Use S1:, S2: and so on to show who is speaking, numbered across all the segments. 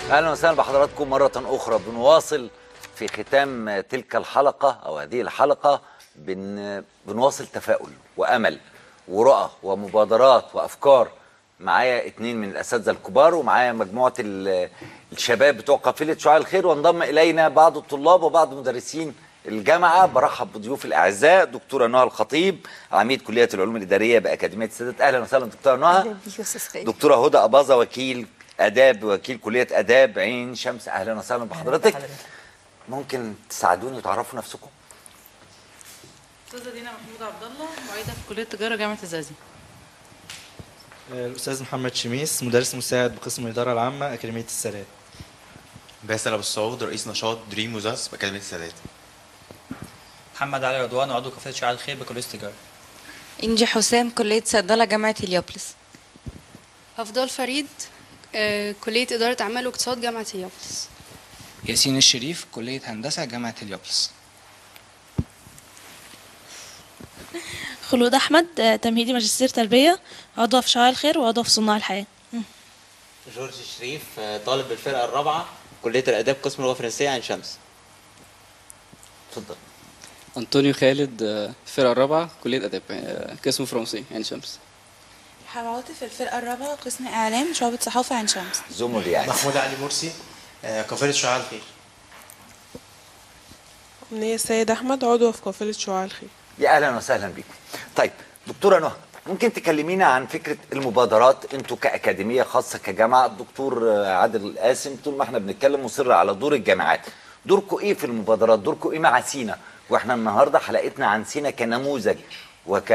S1: اهلا وسهلا بحضراتكم مره اخرى بنواصل في ختام تلك الحلقه او هذه الحلقه بن بنواصل تفاؤل وامل ورؤى ومبادرات وافكار معايا اتنين من الاساتذه الكبار ومعايا مجموعه ال- الشباب بتوع قافله شعاع الخير وانضم الينا بعض الطلاب وبعض مدرسين الجامعه برحب بضيوف الاعزاء دكتوره نهى الخطيب عميد كليه العلوم الاداريه باكاديميه السادات اهلا وسهلا دكتوره نهى
S2: أهلا بيك يا أستاذ خالد.
S1: دكتوره هدى اباظه وكيل اداب وكيل كليه اداب عين شمس اهلا وسهلا بحضرتك ممكن تساعدوني وتعرفوا نفسكم
S3: استاذه دينا محمود عبد الله معيده في كليه التجاره جامعه الزقازيق
S4: الأستاذ محمد شميس مدرس مساعد بقسم الإدارة العامة أكاديمية السادات
S5: باسل ابو السعود رئيس نشاط دريم وزاس باكاديميه السادات
S6: محمد علي رضوان عضو كافيه شعاع الخير بكليه التجاره
S7: إنجي حسام كلية صيدلة جامعة هليوبلس
S8: أفضل فريد آه، كلية إدارة أعمال واقتصاد جامعة هيابلس
S9: ياسين الشريف كلية هندسة جامعة هليوبلس
S10: خلود احمد آه، تمهيدي ماجستير تربيه عضو في شعاع الخير وعضو في صناع الحياه
S11: جورج شريف طالب بالفرقة الرابعة كلية الآداب قسم اللغة الفرنسية عين شمس
S1: اتفضل
S12: أنطونيو خالد آه، الفرقة الرابعة كلية آداب آه، قسم فرنسي عين شمس
S13: حواطف في الفرقة الرابعة قسم إعلام شعبة صحافة عين شمس
S1: زمر يعني
S14: محمود علي مرسي آه، قافلة شعاع الخير
S15: أمنية السيد أحمد عضو في قافلة شعاع الخير
S1: يا اهلا وسهلا بيك طيب دكتوره نهى ممكن تكلمينا عن فكره المبادرات انتوا كاكاديميه خاصه كجامعه الدكتور آه، عادل قاسم طول ما احنا بنتكلم مصر على دور الجامعات دوركم ايه في المبادرات دوركم ايه مع سينا واحنا النهارده حلقتنا عن سينا كنموذج وك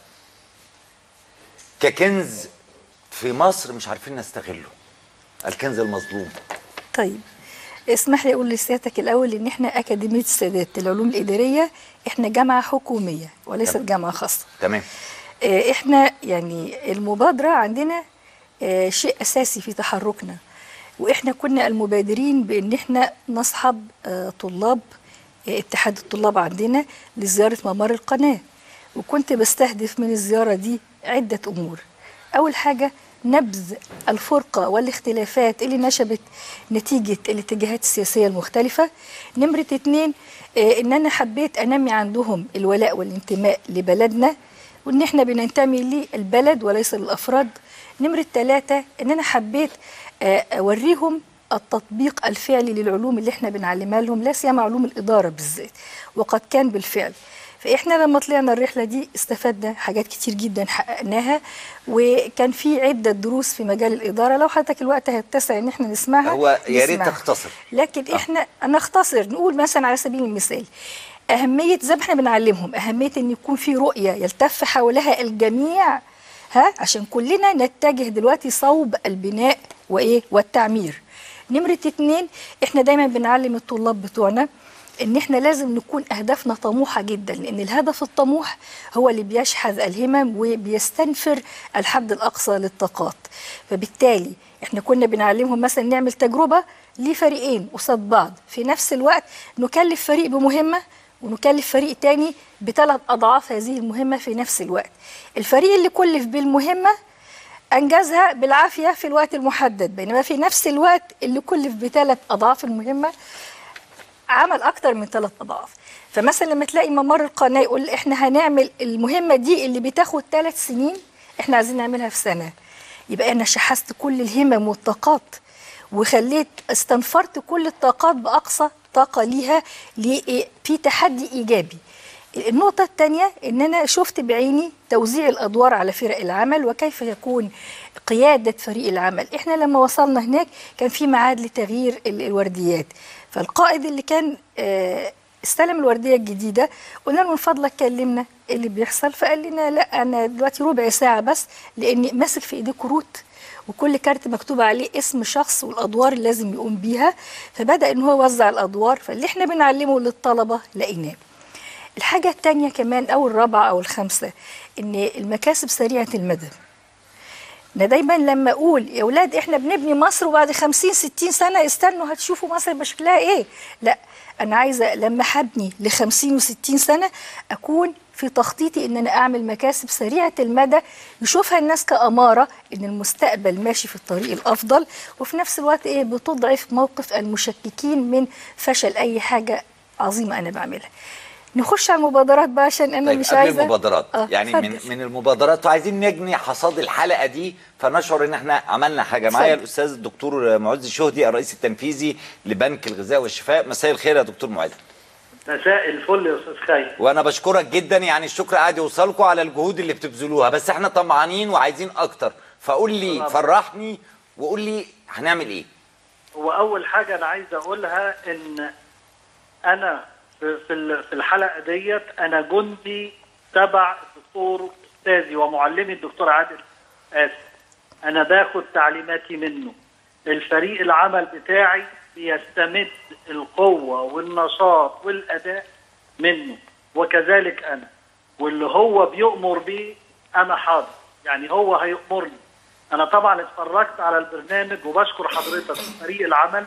S1: ككنز في مصر مش عارفين نستغله الكنز المظلوم
S2: طيب اسمح لي اقول لسيادتك الاول ان احنا اكاديميه السادات للعلوم الاداريه احنا جامعه حكوميه وليست
S1: تمام.
S2: جامعه خاصه
S1: تمام
S2: آه، احنا يعني المبادره عندنا آه، شيء اساسي في تحركنا واحنا كنا المبادرين بان احنا نصحب آه، طلاب آه، اتحاد الطلاب عندنا لزياره ممر القناه وكنت بستهدف من الزياره دي عده امور اول حاجه نبذ الفرقه والاختلافات اللي نشبت نتيجه الاتجاهات السياسيه المختلفه نمره اتنين آه، ان انا حبيت انمي عندهم الولاء والانتماء لبلدنا وان احنا بننتمي للبلد وليس للافراد نمره ثلاثة ان انا حبيت آه، اوريهم التطبيق الفعلي للعلوم اللي احنا بنعلمها لهم لا سيما علوم الاداره بالذات وقد كان بالفعل فاحنا لما طلعنا الرحله دي استفدنا حاجات كتير جدا حققناها وكان في عده دروس في مجال الاداره لو حضرتك الوقت هيتسع ان احنا نسمعها
S1: هو يا ريت
S2: نسمعها.
S1: تختصر
S2: لكن احنا نختصر نقول مثلا على سبيل المثال أهمية زي ما احنا بنعلمهم أهمية إن يكون في رؤية يلتف حولها الجميع ها عشان كلنا نتجه دلوقتي صوب البناء وإيه والتعمير نمرة اتنين احنا دايما بنعلم الطلاب بتوعنا ان احنا لازم نكون اهدافنا طموحه جدا لان الهدف الطموح هو اللي بيشحذ الهمم وبيستنفر الحد الاقصى للطاقات فبالتالي احنا كنا بنعلمهم مثلا نعمل تجربه لفريقين قصاد بعض في نفس الوقت نكلف فريق بمهمه ونكلف فريق تاني بثلاث اضعاف هذه المهمه في نفس الوقت الفريق اللي كلف بالمهمه انجزها بالعافيه في الوقت المحدد بينما في نفس الوقت اللي كلف بثلاث اضعاف المهمه عمل اكتر من ثلاث اضعاف فمثلا لما تلاقي ممر القناه يقول احنا هنعمل المهمه دي اللي بتاخد ثلاث سنين احنا عايزين نعملها في سنه يبقى انا شحذت كل الهمم والطاقات وخليت استنفرت كل الطاقات باقصى طاقه ليها لإيه؟ في تحدي ايجابي النقطة الثانية إن أنا شفت بعيني توزيع الأدوار على فرق العمل وكيف يكون قيادة فريق العمل إحنا لما وصلنا هناك كان في ميعاد لتغيير ال- الورديات فالقائد اللي كان آه، استلم الوردية الجديدة قلنا له من فضلك كلمنا إيه اللي بيحصل فقال لنا لا أنا دلوقتي ربع ساعة بس لأني ماسك في إيديه كروت وكل كارت مكتوب عليه اسم شخص والادوار اللي لازم يقوم بيها فبدا ان هو يوزع الادوار فاللي احنا بنعلمه للطلبه لقيناه الحاجه الثانيه كمان او الرابعه او الخامسه ان المكاسب سريعه المدى انا دايما لما اقول يا اولاد احنا بنبني مصر وبعد 50 60 سنه استنوا هتشوفوا مصر بشكلها ايه لا انا عايزه لما هبني ل 50 و60 سنه اكون في تخطيطي ان انا اعمل مكاسب سريعه المدى يشوفها الناس كاماره ان المستقبل ماشي في الطريق الافضل وفي نفس الوقت ايه بتضعف موقف المشككين من فشل اي حاجه عظيمه انا بعملها نخش على المبادرات بقى عشان انا
S1: طيب
S2: مش
S1: قبل
S2: عايزه
S1: المبادرات
S2: آه،
S1: يعني
S2: اتفضل.
S1: من من المبادرات وعايزين نجني حصاد الحلقه دي فنشعر ان احنا عملنا حاجه معايا
S2: اتفضل.
S1: الاستاذ الدكتور معز شهدي الرئيس التنفيذي لبنك الغذاء والشفاء مساء الخير يا دكتور معز
S16: مساء الفل يا استاذ خير
S1: وانا بشكرك جدا يعني الشكر قاعد يوصلكم على الجهود اللي بتبذلوها بس احنا طمعانين وعايزين اكتر فقول لي فرحني وقول لي هنعمل ايه
S16: هو اول حاجه انا عايز اقولها ان انا في في ال- في الحلقه ديت انا جندي تبع الدكتور استاذي ومعلمي الدكتور عادل اسف انا باخد تعليماتي منه الفريق العمل بتاعي بيستمد القوه والنشاط والاداء منه وكذلك انا واللي هو بيؤمر بيه انا حاضر يعني هو هيأمرني انا طبعا اتفرجت على البرنامج وبشكر حضرتك وفريق العمل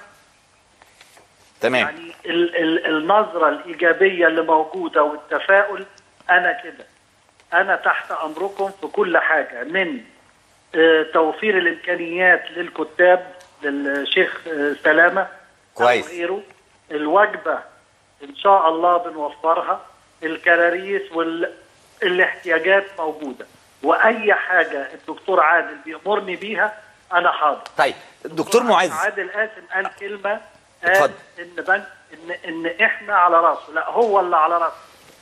S1: تمام
S16: يعني ال ال النظرة الإيجابية اللي موجودة والتفاؤل أنا كده أنا تحت أمركم في كل حاجة من آه، توفير الإمكانيات للكتاب للشيخ آه، سلامة
S1: كويس.
S16: أو غيره الوجبة إن شاء الله بنوفرها الكراريس والاحتياجات موجودة وأي حاجة الدكتور عادل بيأمرني بيها أنا حاضر
S1: طيب دكتور معز
S16: عادل قاسم قال كلمه قال
S1: اتفضل.
S16: ان بنك ان ان احنا على راسه لا هو اللي على راسه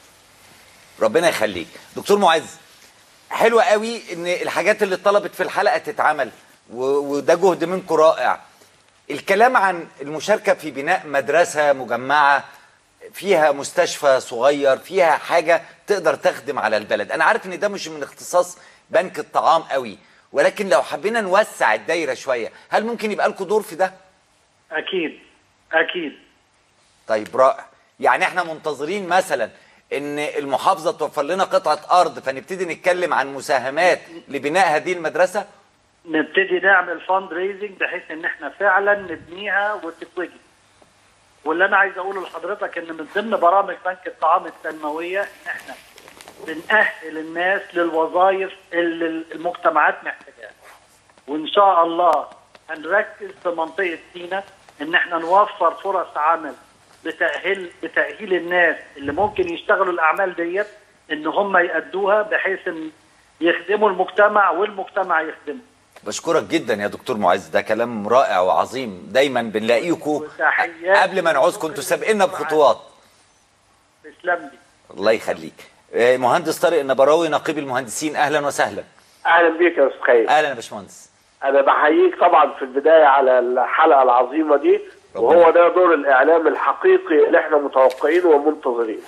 S1: ربنا يخليك دكتور معز حلو قوي ان الحاجات اللي اتطلبت في الحلقه تتعمل و- وده جهد منكم رائع الكلام عن المشاركه في بناء مدرسه مجمعه فيها مستشفى صغير فيها حاجه تقدر تخدم على البلد انا عارف ان ده مش من اختصاص بنك الطعام قوي ولكن لو حبينا نوسع الدايره شويه هل ممكن يبقى لكم دور في ده
S16: اكيد اكيد
S1: طيب رائع يعني احنا منتظرين مثلا ان المحافظه توفر لنا قطعه ارض فنبتدي نتكلم عن مساهمات لبناء هذه المدرسه
S16: نبتدي نعمل فاند ريزنج بحيث ان احنا فعلا نبنيها وتتوجد واللي انا عايز اقوله لحضرتك ان من ضمن برامج بنك الطعام التنمويه ان احنا بنأهل الناس للوظائف اللي المجتمعات محتاجاها وان شاء الله هنركز في منطقه سينا ان احنا نوفر فرص عمل بتأهيل بتأهيل الناس اللي ممكن يشتغلوا الاعمال ديت ان هم يأدوها بحيث ان يخدموا المجتمع والمجتمع يخدمه
S1: بشكرك جدا يا دكتور معز ده كلام رائع وعظيم دايما بنلاقيكم
S16: وتحيات
S1: قبل ما نعوزكم انتوا سابقنا بخطوات
S16: تسلم لي
S1: الله يخليك آه، مهندس طارق النبراوي نقيب المهندسين اهلا وسهلا
S17: اهلا بيك يا استاذ خير
S1: اهلا يا باشمهندس
S17: انا بحييك طبعا في البدايه على الحلقه العظيمه دي وهو ده دور الاعلام الحقيقي اللي احنا متوقعينه ومنتظرينه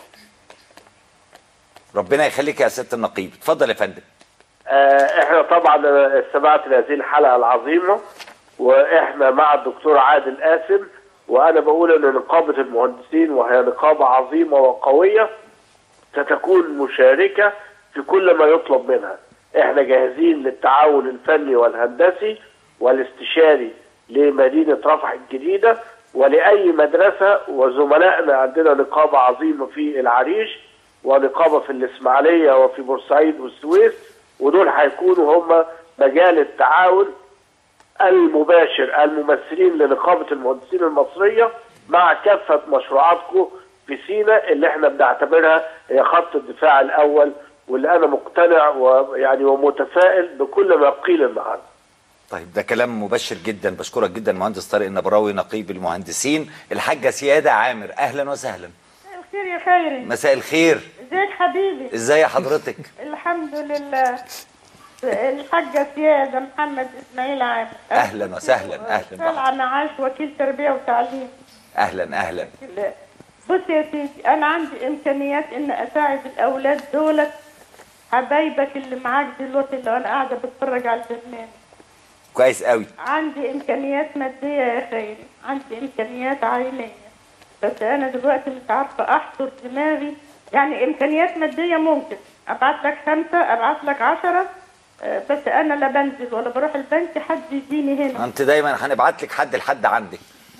S1: ربنا يخليك يا سياده النقيب اتفضل يا فندم
S17: آه، احنا طبعا استمعت لهذه الحلقه العظيمه واحنا مع الدكتور عادل قاسم وانا بقول ان نقابه المهندسين وهي نقابه عظيمه وقويه ستكون مشاركه في كل ما يطلب منها احنا جاهزين للتعاون الفني والهندسي والاستشاري لمدينه رفح الجديده ولاي مدرسه وزملائنا عندنا نقابه عظيمه في العريش ونقابه في الاسماعيليه وفي بورسعيد والسويس ودول هيكونوا هم مجال التعاون المباشر الممثلين لنقابه المهندسين المصريه مع كافه مشروعاتكم في سينا اللي احنا بنعتبرها هي خط الدفاع الاول واللي انا مقتنع ويعني ومتفائل بكل ما قيل النهارده.
S1: طيب ده كلام مبشر جدا بشكرك جدا مهندس طارق النبراوي نقيب المهندسين الحاجه سياده عامر اهلا وسهلا
S18: الخير يا خيري
S1: مساء الخير
S18: ازيك حبيبي
S1: ازاي حضرتك
S18: الحمد لله الحاجة سيادة محمد اسماعيل عامر
S1: اهلا وسهلا اهلا بحضرتك.
S18: طالعة معاش وكيل تربية وتعليم
S1: اهلا اهلا
S18: بص يا سيدي انا عندي امكانيات ان اساعد الاولاد دولت حبايبك اللي معاك دلوقتي اللي انا قاعدة بتفرج على البرنامج
S1: كويس قوي
S18: عندي امكانيات مادية يا خيري عندي امكانيات عينية بس انا دلوقتي مش عارفة احصر دماغي يعني امكانيات مادية ممكن ابعت لك خمسة ابعت لك عشرة آه، بس انا لا بنزل ولا بروح البنك حد يديني هنا
S1: انت دايما هنبعت لك حد لحد عندك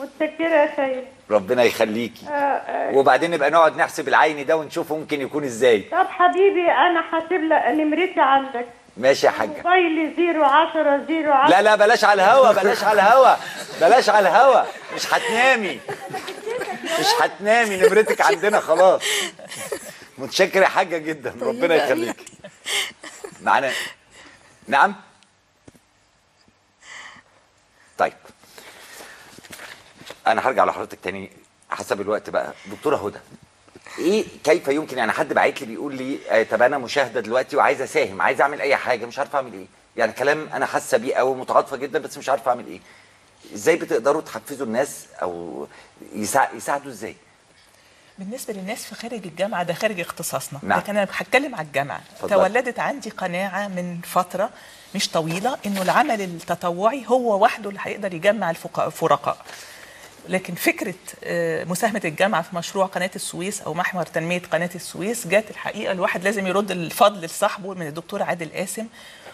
S18: متشكرة يا خيري
S1: ربنا يخليكي
S18: آه، آه.
S1: وبعدين نبقى نقعد نحسب العين ده ونشوف ممكن يكون ازاي
S18: طب حبيبي أنا هسيب لك نمرتي عندك
S1: ماشي يا حاجه
S18: موبايلي 010 010
S1: لا لا بلاش على الهوا بلاش على الهوا بلاش على الهوا مش هتنامي مش هتنامي نمرتك عندنا خلاص متشكر يا حاجه جدا ربنا
S2: طيبة
S1: يخليك معانا نعم طيب انا هرجع لحضرتك تاني حسب الوقت بقى دكتوره هدى ايه كيف يمكن يعني حد باعت لي بيقول لي آه طب انا مشاهده دلوقتي وعايز اساهم عايز اعمل اي حاجه مش عارف اعمل ايه يعني كلام انا حاسه بيه قوي متعاطفه جدا بس مش عارف اعمل ايه ازاي بتقدروا تحفزوا الناس او يساع... يساعدوا ازاي
S19: بالنسبه للناس في خارج الجامعه ده خارج اختصاصنا
S1: نعم.
S19: لكن انا هتكلم على الجامعه
S1: اتفضل.
S19: تولدت عندي قناعه من فتره مش طويله انه العمل التطوعي هو وحده اللي هيقدر يجمع الفقراء الفرقاء لكن فكره آه، مساهمه الجامعه في مشروع قناه السويس او محور تنميه قناه السويس جت الحقيقه الواحد لازم يرد الفضل لصاحبه من الدكتور عادل قاسم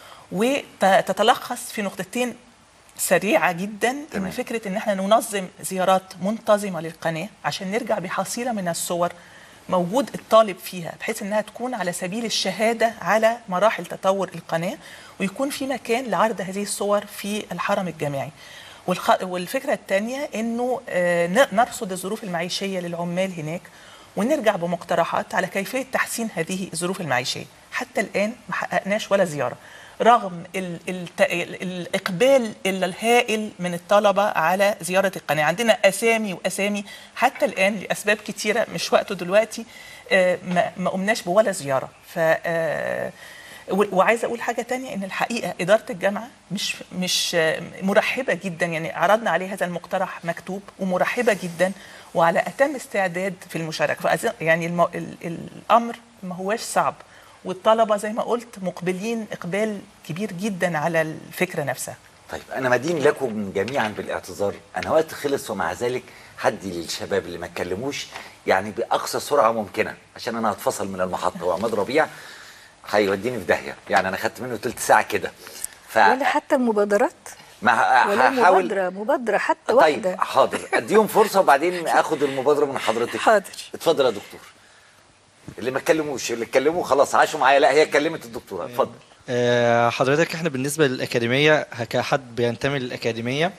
S19: وتتلخص في نقطتين سريعه جدا ان فكره ان احنا ننظم زيارات منتظمه للقناه عشان نرجع بحصيله من الصور موجود الطالب فيها بحيث انها تكون على سبيل الشهاده على مراحل تطور القناه ويكون في مكان لعرض هذه الصور في الحرم الجامعي والخ... والفكره الثانيه انه آه، ن- نرصد الظروف المعيشيه للعمال هناك ونرجع بمقترحات على كيفيه تحسين هذه الظروف المعيشيه حتى الان ما حققناش ولا زياره رغم ال ال ال الاقبال ال- الهائل من الطلبه على زياره القناه عندنا اسامي واسامي حتى الان لاسباب كتيره مش وقته دلوقتي آه، ما ما قمناش بولا زياره ف آه، و- وعايزه اقول حاجه تانية ان الحقيقه اداره الجامعه مش مش آه، مرحبه جدا يعني عرضنا عليه هذا المقترح مكتوب ومرحبه جدا وعلى اتم استعداد في المشاركه فأظن- يعني الم... ال... الامر ما هواش صعب والطلبه زي ما قلت مقبلين اقبال كبير جدا على الفكره نفسها
S1: طيب انا مدين لكم جميعا بالاعتذار انا وقت خلص ومع ذلك هدي للشباب اللي ما اتكلموش يعني باقصى سرعه ممكنه عشان انا هتفصل من المحطه وعماد ربيع هيوديني في داهيه يعني انا خدت منه ثلث ساعه كده ف
S2: ولا حتى المبادرات
S1: ما
S2: ولا
S1: هحاول
S2: مبادرة مبادرة حتى
S1: طيب
S2: واحدة
S1: حاضر اديهم فرصه وبعدين اخد المبادره من حضرتك
S2: حاضر
S1: اتفضل يا دكتور اللي ما اتكلموش اللي اتكلموا خلاص عاشوا معايا لا هي اتكلمت الدكتوره اتفضل
S4: آه، حضرتك احنا بالنسبه للاكاديميه كحد بينتمي للاكاديميه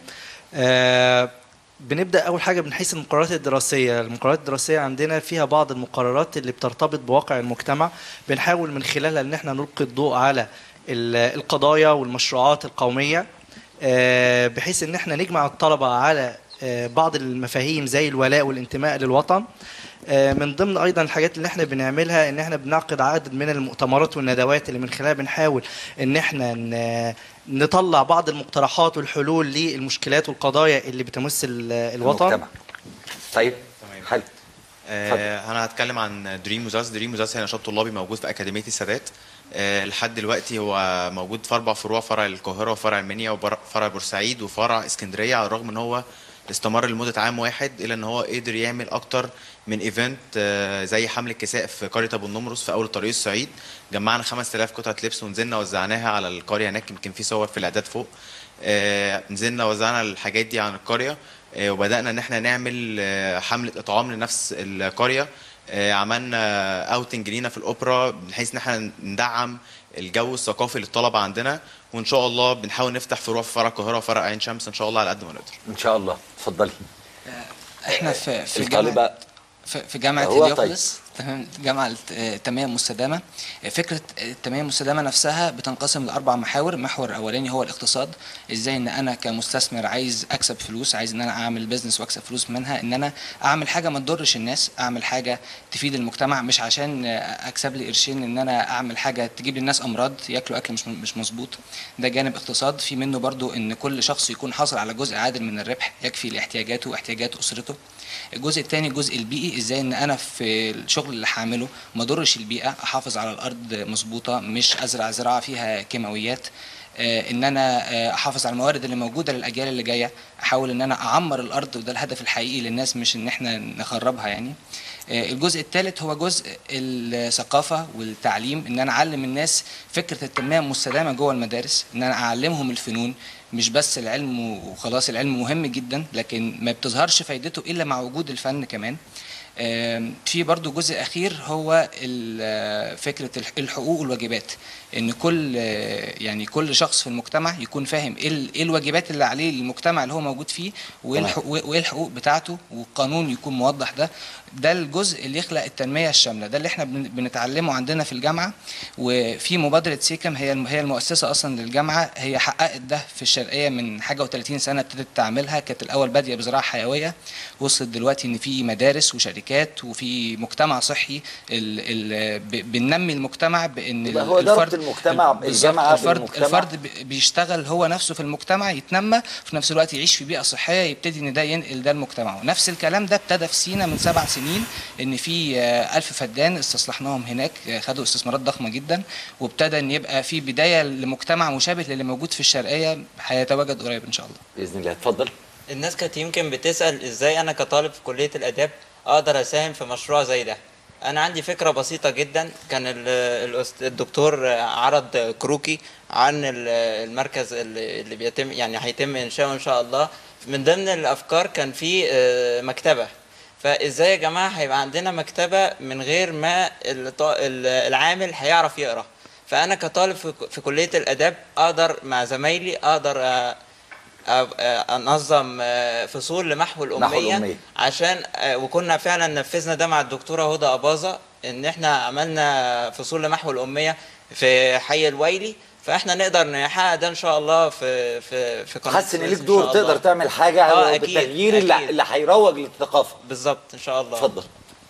S4: آه، بنبدا اول حاجه من حيث المقررات الدراسيه المقررات الدراسيه عندنا فيها بعض المقررات اللي بترتبط بواقع المجتمع بنحاول من خلالها ان احنا نلقي الضوء على ال- القضايا والمشروعات القوميه آه، بحيث ان احنا نجمع الطلبه على آه، بعض المفاهيم زي الولاء والانتماء للوطن آه، من ضمن ايضا الحاجات اللي احنا بنعملها ان احنا بنعقد عدد من المؤتمرات والندوات اللي من خلالها بنحاول ان احنا ن- نطلع بعض المقترحات والحلول للمشكلات والقضايا اللي بتمس ال- الوطن
S1: المجتمع. طيب حلو
S5: آه انا هتكلم عن دريم وزاز دريم وزاز هي نشاط طلابي موجود في اكاديميه السادات آه لحد دلوقتي هو موجود في اربع فروع فرع القاهره وفرع المنيا وفرع بورسعيد وفرع اسكندريه على الرغم ان هو استمر لمده عام واحد الا ان هو قدر يعمل اكتر من ايفنت آه زي حمل الكساء في قريه ابو النمرس في اول طريق الصعيد جمعنا 5000 قطعه لبس ونزلنا وزعناها على القريه هناك يمكن في صور في الاعداد فوق آه، نزلنا وزعنا الحاجات دي عن القريه آه، وبدانا ان احنا نعمل آه، حمله اطعام لنفس القريه آه، عملنا اوتنج لينا في الاوبرا بحيث ان احنا ندعم الجو الثقافي للطلبه عندنا وان شاء الله بنحاول نفتح فروع في فرع القاهره وفرع عين شمس ان شاء الله على قد ما نقدر
S1: ان شاء الله اتفضلي
S9: احنا في في
S1: الطالبة-
S9: جامعه في في جامعه
S1: هو
S9: هليوبوليس تمام جامعه التنميه المستدامه فكره التنميه المستدامه نفسها بتنقسم لاربع محاور المحور الاولاني هو الاقتصاد ازاي ان انا كمستثمر عايز اكسب فلوس عايز ان انا اعمل بيزنس واكسب فلوس منها ان انا اعمل حاجه ما تضرش الناس اعمل حاجه تفيد المجتمع مش عشان اكسب لي قرشين ان انا اعمل حاجه تجيب للناس امراض ياكلوا اكل مش مش مظبوط ده جانب اقتصاد في منه برضو ان كل شخص يكون حاصل على جزء عادل من الربح يكفي لاحتياجاته واحتياجات اسرته الجزء الثاني الجزء البيئي ازاي ان انا في الشغل اللي هعمله ما اضرش البيئه احافظ على الارض مظبوطه مش ازرع زراعه فيها كيماويات آه، ان انا آه، احافظ على الموارد اللي موجوده للاجيال اللي جايه احاول ان انا اعمر الارض وده الهدف الحقيقي للناس مش ان احنا نخربها يعني آه، الجزء الثالث هو جزء الثقافه والتعليم ان انا اعلم الناس فكره التنميه المستدامه جوه المدارس ان انا اعلمهم الفنون مش بس العلم وخلاص العلم مهم جدا لكن ما بتظهرش فايدته الا مع وجود الفن كمان آم، في برضو جزء أخير هو ال- آه، فكرة الح- الحقوق والواجبات إن كل آه، يعني كل شخص في المجتمع يكون فاهم إيه ال- إيه الواجبات اللي عليه المجتمع اللي هو موجود فيه وإيه
S1: تمام.
S9: الحقوق وإيه الحقوق بتاعته والقانون يكون موضح ده ده الجزء اللي يخلق التنمية الشاملة ده اللي احنا بن- بنتعلمه عندنا في الجامعة وفي مبادرة سيكم هي الم- هي المؤسسة أصلا للجامعة هي حققت ده في الشرقية من حاجة و30 سنة ابتدت تعملها كانت الأول بادية بزراعة حيوية وصلت دلوقتي إن في مدارس وشركات وفي مجتمع صحي ال ال ب- بننمي المجتمع بإن
S1: يبقى
S9: ال-
S1: هو إدارة المجتمع،
S9: بالظبط،
S1: الجامعة
S9: الفرد
S1: بالمجتمع.
S9: الفرد ب- بيشتغل هو نفسه في المجتمع يتنمى وفي نفس الوقت يعيش في بيئة صحية يبتدي إن ده ينقل ده لمجتمعه نفس الكلام ده ابتدى في سينا من سبع سنين إن في آه، ألف فدان استصلحناهم هناك آه، خدوا استثمارات ضخمة جدا وابتدى إن يبقى في بداية لمجتمع مشابه للي موجود في الشرقية هيتواجد قريب إن شاء الله
S1: باذن الله اتفضل
S11: الناس كانت يمكن بتسأل ازاي انا كطالب في كلية الاداب اقدر اساهم في مشروع زي ده انا عندي فكرة بسيطة جدا كان ال- الأست- الدكتور عرض كروكي عن ال- المركز اللي اللي بيتم يعني هيتم انشاؤه ان شاء الله من ضمن الافكار كان في آه، مكتبة فازاي يا جماعة هيبقى عندنا مكتبة من غير ما الط- ال- العامل هيعرف يقرا فانا كطالب في في كلية الاداب اقدر مع زمايلي اقدر آه، أ- أ- انظم آه، فصول لمحو الاميه,
S1: الأمية.
S11: عشان آه، وكنا فعلا نفذنا ده مع الدكتوره هدى اباظه ان احنا عملنا فصول لمحو الاميه في حي الويلي فاحنا نقدر نحقق ده ان شاء الله في في في قناه
S1: حاسس ان
S11: السويس
S1: ليك
S11: إن
S1: دور
S11: شاء الله.
S1: تقدر تعمل حاجه
S11: آه، أكيد،
S1: بالتغيير اللي,
S11: أكيد.
S1: اللي هيروج للثقافه
S11: بالظبط ان شاء الله
S1: اتفضل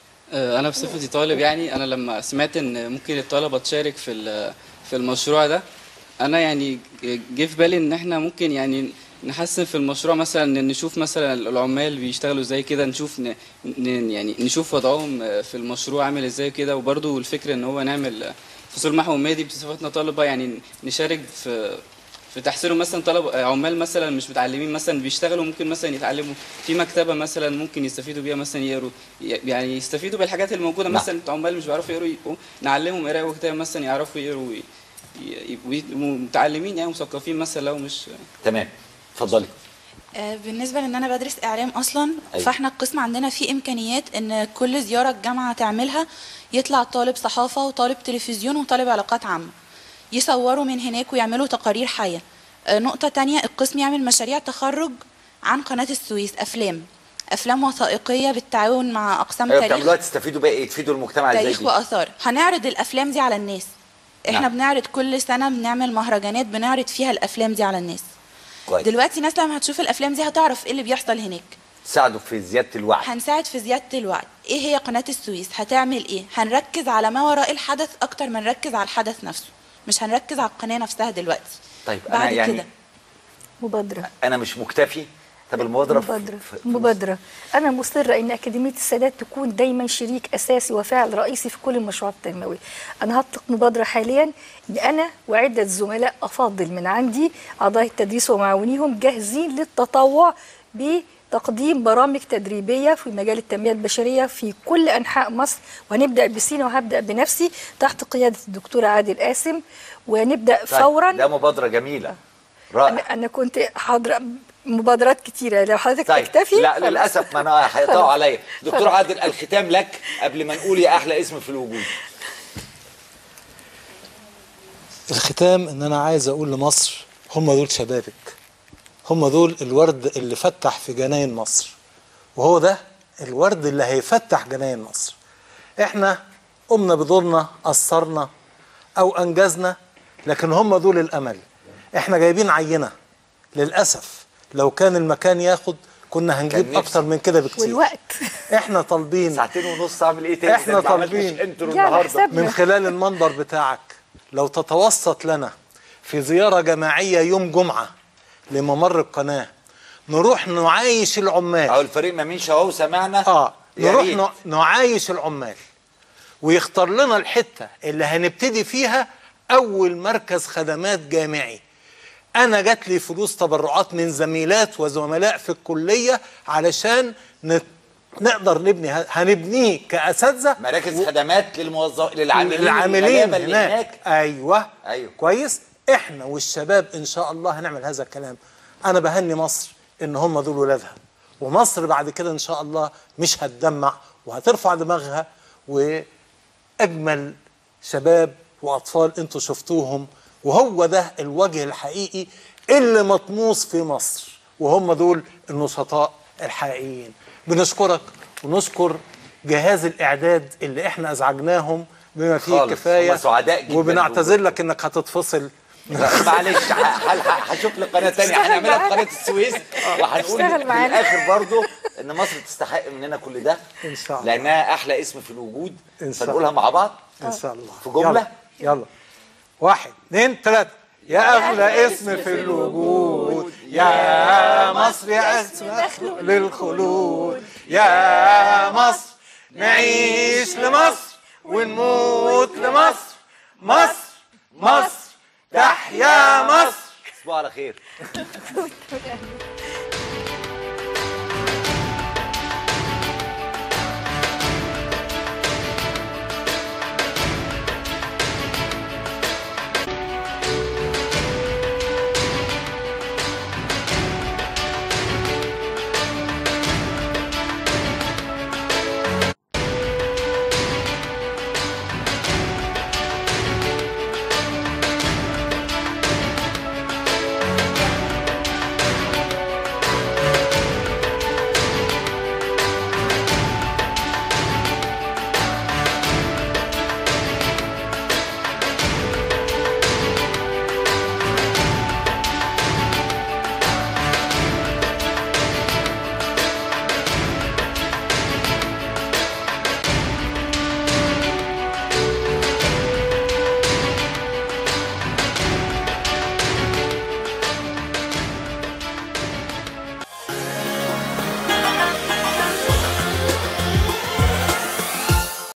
S12: آه، انا بصفتي طالب يعني انا لما سمعت ان ممكن الطلبه تشارك في ال- في المشروع ده انا يعني جه في بالي ان احنا ممكن يعني نحسن في المشروع مثلا إن نشوف مثلا العمال بيشتغلوا ازاي كده نشوف ن... ن... يعني نشوف وضعهم في المشروع عامل ازاي كده وبرده الفكره ان هو نعمل فصول محو المياه دي بصفتنا طلبه يعني نشارك في في تحسينهم مثلا طلب عمال مثلا مش متعلمين مثلا بيشتغلوا ممكن مثلا يتعلموا في مكتبه مثلا ممكن يستفيدوا بيها مثلا يقروا يعني يستفيدوا بالحاجات الموجوده
S1: نعم.
S12: مثلا عمال مش بيعرفوا يقروا يبقوا نعلمهم قراءه وكتابه مثلا يعرفوا يقروا وي- يبقوا يبقوا متعلمين يعني مثقفين مثلا لو مش
S1: تمام اتفضلي
S13: آه، بالنسبة لأن أنا بدرس إعلام أصلا
S1: أيوة.
S13: فإحنا القسم عندنا فيه إمكانيات إن كل زيارة الجامعة تعملها يطلع طالب صحافة وطالب تلفزيون وطالب علاقات عامة يصوروا من هناك ويعملوا تقارير حية آه، نقطة تانية القسم يعمل مشاريع تخرج عن قناة السويس أفلام أفلام وثائقية بالتعاون مع أقسام
S1: ايوه
S13: تاريخ
S1: بتعملوها تستفيدوا بقى ايه تفيدوا المجتمع ازاي
S13: تاريخ
S1: دي
S13: واثار هنعرض الافلام دي على الناس احنا
S1: نعم.
S13: بنعرض كل سنه بنعمل مهرجانات بنعرض فيها الافلام دي على الناس
S1: كويس
S13: دلوقتي الناس لما هتشوف الافلام دي هتعرف ايه اللي بيحصل هناك
S1: تساعدوا في زياده الوعي
S13: هنساعد في زياده الوعي ايه هي قناه السويس هتعمل ايه هنركز على ما وراء الحدث اكتر من نركز على الحدث نفسه مش هنركز على القناه نفسها دلوقتي
S1: طيب انا
S13: بعد
S1: يعني
S13: كده
S2: مبادرة
S1: انا مش مكتفي طب المبادره في-
S2: مبادرة مبادرة أنا مصرة إن أكاديمية السادات تكون دايما شريك أساسي وفاعل رئيسي في كل المشروعات التنموية أنا هطلق مبادرة حاليا إن أنا وعدة زملاء أفاضل من عندي أعضاء التدريس ومعاونيهم جاهزين للتطوع بتقديم برامج تدريبية في مجال التنمية البشرية في كل أنحاء مصر وهنبدأ بسينا وهبدأ بنفسي تحت قيادة الدكتور عادل قاسم ونبدأ
S1: طيب،
S2: فورا
S1: ده مبادره جميله رائع
S2: أنا, أنا كنت حاضرة مبادرات كتيرة لو حضرتك
S1: طيب
S2: تكتفي
S1: لا
S2: خلاص.
S1: للاسف ما انا هيقطعوا
S2: خلاص.
S1: عليا دكتور
S2: خلاص.
S1: عادل الختام لك قبل ما نقول يا احلى اسم في الوجود
S20: الختام ان انا عايز اقول لمصر هم دول شبابك هم دول الورد اللي فتح في جناين مصر وهو ده الورد اللي هيفتح جناين مصر احنا قمنا بدورنا قصرنا او انجزنا لكن هم دول الامل احنا جايبين عينه للاسف لو كان المكان ياخد كنا هنجيب
S1: نفسي.
S20: اكتر من كده بكتير
S2: والوقت
S20: احنا طالبين
S1: ساعتين ونص اعمل ايه تاني
S20: احنا
S1: ده ما عملتش
S20: طالبين
S1: انترو النهارده
S20: من خلال المنبر بتاعك لو تتوسط لنا في زيارة جماعية يوم جمعة لممر القناة نروح نعايش العمال
S1: او الفريق مامين شهو سمعنا
S20: اه
S1: يا
S20: نروح
S1: ريت.
S20: نع- نعايش العمال ويختار لنا الحتة اللي هنبتدي فيها أول مركز خدمات جامعي أنا جات لي فلوس تبرعات من زميلات وزملاء في الكلية علشان نت- نقدر نبني ه- هنبنيه كاساتذه
S1: مراكز خدمات للموظف للعاملين
S20: العاملين
S1: الغلابة اللي
S20: هناك.
S1: هناك
S20: ايوه
S1: ايوه
S20: كويس احنا والشباب ان شاء الله هنعمل هذا الكلام انا بهني مصر ان هم دول ولادها ومصر بعد كده ان شاء الله مش هتدمع وهترفع دماغها واجمل شباب واطفال انتوا شفتوهم وهو ده الوجه الحقيقي اللي مطموس في مصر وهم دول النشطاء الحقيقيين بنشكرك ونشكر جهاز الاعداد اللي احنا ازعجناهم بما فيه
S1: خالص.
S20: الكفايه
S1: هم سعداء جداً
S20: وبنعتذر لك انك هتتفصل
S1: لا، معلش ه- هلحق هشوف لي قناه ثانيه هنعملها في قناه السويس وهنقول
S2: اشتغل
S1: في
S2: معانا.
S1: الاخر برضو ان مصر تستحق مننا كل ده
S20: ان شاء الله
S1: لانها احلى اسم في الوجود
S20: إن شاء
S1: فنقولها
S20: الله.
S1: مع بعض
S20: ان شاء الله
S1: في جمله
S20: يلا, يلا. واحد اثنين ثلاثة يا أغلى اسم في الوجود يا مصر يا اسم للخلود يا مصر نعيش لمصر ونموت لمصر مصر مصر تحيا مصر
S1: تصبحوا على خير